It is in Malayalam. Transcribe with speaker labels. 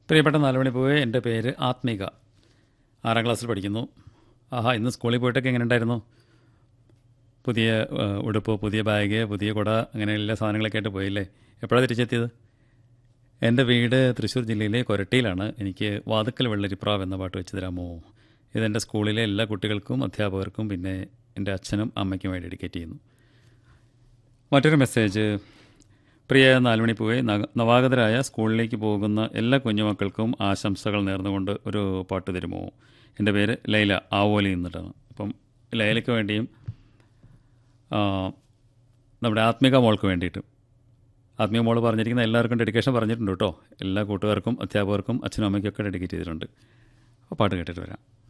Speaker 1: പ്രിയപ്പെട്ട നാലുമണി പോവേ എൻ്റെ പേര് ആത്മിക ആറാം ക്ലാസ്സിൽ പഠിക്കുന്നു ആഹാ ഇന്ന് സ്കൂളിൽ പോയിട്ടൊക്കെ എങ്ങനെ ഉണ്ടായിരുന്നു പുതിയ ആ, ഉടുപ്പ് പുതിയ ബാഗ് പുതിയ കുട അങ്ങനെ എല്ലാ സാധനങ്ങളൊക്കെ ആയിട്ട് പോയില്ലേ എപ്പോഴാണ് തിരിച്ചെത്തിയത് എൻ്റെ വീട് തൃശ്ശൂർ ജില്ലയിലെ കൊരട്ടിയിലാണ് എനിക്ക് വാതുക്കൽ വെള്ളരിപ്രാവ് എന്ന പാട്ട് വെച്ച് തരാമോ ഇതെൻ്റെ സ്കൂളിലെ എല്ലാ കുട്ടികൾക്കും അധ്യാപകർക്കും പിന്നെ എൻ്റെ അച്ഛനും അമ്മയ്ക്കും വേണ്ടി ഡെഡിക്കേറ്റ് ചെയ്യുന്നു മറ്റൊരു മെസ്സേജ് പ്രിയ നാലുമണി പൂവെ നവ- നവാഗതരായ സ്കൂളിലേക്ക് പോകുന്ന എല്ലാ കുഞ്ഞുമക്കൾക്കും ആശംസകൾ നേർന്നുകൊണ്ട് ഒരു പാട്ട് തരുമോ എൻ്റെ പേര് ലൈല ആവോലി എന്നിട്ടാണ് അപ്പം ലൈലയ്ക്ക് വേണ്ടിയും ആ, നമ്മുടെ ആത്മിക മോൾക്ക് വേണ്ടിയിട്ടും ആത്മീയ മോൾ പറഞ്ഞിരിക്കുന്ന എല്ലാവർക്കും ഡെഡിക്കേഷൻ പറഞ്ഞിട്ടുണ്ട് കേട്ടോ എല്ലാ കൂട്ടുകാർക്കും അധ്യാപകർക്കും അച്ഛനും അമ്മയ്ക്കൊക്കെ ഡെഡിക്കേറ്റ് ചെയ്തിട്ടുണ്ട് അപ്പോൾ പാട്ട് കേട്ടിട്ട് വരാം